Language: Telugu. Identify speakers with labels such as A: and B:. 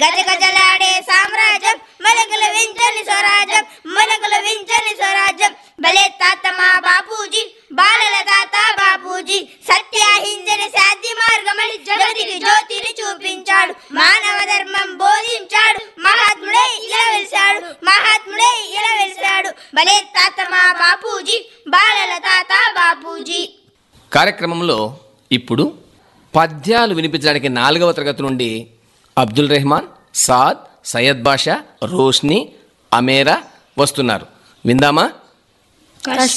A: గజ గజలాడే సామ్రాజ్యం మొలకలు వించని స్వరాజ్యం మొలకలు వించని స్వరాజ్యం భలే తాత మా బాపూజీ బాలల తాత బాపూజీ సత్యాహింజని శాంతి మార్గమని జగతికి జ్యోతిని చూపించాడు మానవ ధర్మం బోధించాడు మహాత్ముడే ఇలా వెలిశాడు మహాత్ముడే ఇలా వెలిశాడు భలే తాత మా బాపూజీ బాలల తాత బాపూజీ
B: కార్యక్రమంలో ఇప్పుడు పద్యాలు వినిపించడానికి నాలుగవ తరగతి నుండి అబ్దుల్ రెహమాన్ సాద్ సయ్యద్ బాషా రోష్ని అమేరా వస్తున్నారు విందామా